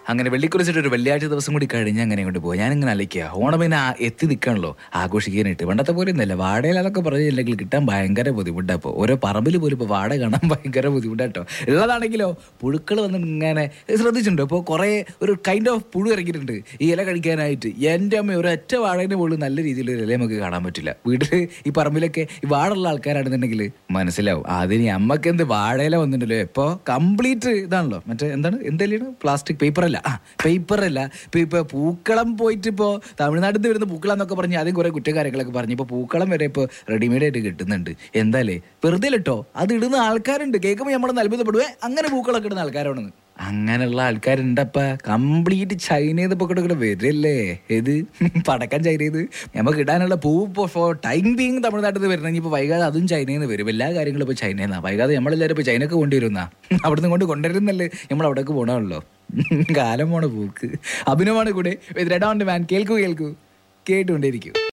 അങ്ങനെ വെള്ളിക്കുറിച്ചിട്ട് ഒരു വെള്ളിയാഴ്ച ദിവസം കൂടി കഴിഞ്ഞ് അങ്ങനെ കൊണ്ട് പോകും ഞാനിങ്ങനെ അലയ്ക്കുക ഓണം പിന്നെ ആ എത്തി നിൽക്കണല്ലോ ആഘോഷിക്കാനായിട്ട് പണ്ടത്തെ പോലെ ഒന്നല്ല വാടയിൽ അതൊക്കെ പറഞ്ഞില്ലെങ്കിൽ കിട്ടാൻ ഭയങ്കര ബുദ്ധിമുട്ടാണ് ഇപ്പോൾ ഓരോ പറമ്പിൽ പോലും ഇപ്പോൾ വാട കാണാൻ ഭയങ്കര ബുദ്ധിമുട്ടാട്ടോ ഉള്ളതാണെങ്കിലോ പുഴുക്കൾ വന്ന് ഇങ്ങനെ ശ്രദ്ധിച്ചിട്ടുണ്ടോ ഇപ്പോൾ കുറേ ഒരു കൈൻഡ് ഓഫ് പുഴു ഇറങ്ങിയിട്ടുണ്ട് ഈ ഇല കഴിക്കാനായിട്ട് എൻ്റെ അമ്മ ഒരു ഒറ്റ വാഴേൻ്റെ മുകളിൽ നല്ല രീതിയിൽ ഒരു ഇല നമുക്ക് കാണാൻ പറ്റില്ല വീട്ടിൽ ഈ പറമ്പിലൊക്കെ ഈ വാടുള്ള ആൾക്കാരാണെന്നുണ്ടെങ്കിൽ മനസ്സിലാവും അതിന് അമ്മക്ക് എന്ത് വാഴയില വന്നിട്ടുണ്ടല്ലോ ഇപ്പോൾ കംപ്ലീറ്റ് ഇതാണല്ലോ മറ്റേ എന്താണ് എന്തെല്ലാം പ്ലാസ്റ്റിക് പേപ്പർ അല്ല ആ പേപ്പർ അല്ല ഇപ്പൊ ഇപ്പൊ പൂക്കളം പോയിട്ട് ഇപ്പോൾ തമിഴ്നാട്ടിൽ നിന്ന് വരുന്ന പൂക്കളം എന്നൊക്കെ പറഞ്ഞ് ആദ്യം കുറെ കുറ്റക്കാര്യങ്ങളൊക്കെ പറഞ്ഞു ഇപ്പൊ പൂക്കളം വരെ ഇപ്പോൾ റെഡിമെയ്ഡ് ആയിട്ട് കിട്ടുന്നുണ്ട് എന്തായാലേ വെറുതെ ഇട്ടോ അത് ഇടുന്ന ആൾക്കാരുണ്ട് കേൾക്കുമ്പോൾ നമ്മൾ അത്ഭുതപ്പെടുവേ അങ്ങനെ പൂക്കളൊക്കെ ഇടുന്ന ആൾക്കാരാണെന്ന് അങ്ങനെയുള്ള ആൾക്കാരുണ്ടപ്പ കംപ്ലീറ്റ് ചൈനയിൽ നിന്ന് പൊക്കട്ട് വരില്ലേ ഏത് പടക്കം ചൈനയിൽ നമുക്ക് ഇടാനുള്ള പൂ ഇപ്പോൾ ഫോർ ടൈം ബീങ് തമിഴ്നാട്ടിൽ നിന്ന് വരുന്നത് ഇനിയിപ്പോൾ വൈകാതെ അതും ചൈനയിൽ നിന്ന് വരും എല്ലാ കാര്യങ്ങളും ഇപ്പോൾ ചൈനയിൽ നിന്നാണ് വൈകാതെ നമ്മളെല്ലാവരും ഇപ്പോൾ ചൈനക്ക് കൊണ്ടുവരുന്ന അവിടുന്ന് കൊണ്ട് കൊണ്ടുവരുന്നല്ലേ നമ്മൾ അവിടേക്ക് പോകണമല്ലോ കാലം പോണ പൂക്ക് അഭിനവാണ് കൂടെ രണ്ടാമത്തെ മാൻ കേൾക്കൂ കേൾക്കൂ കേട്ടുകൊണ്ടേയിരിക്കും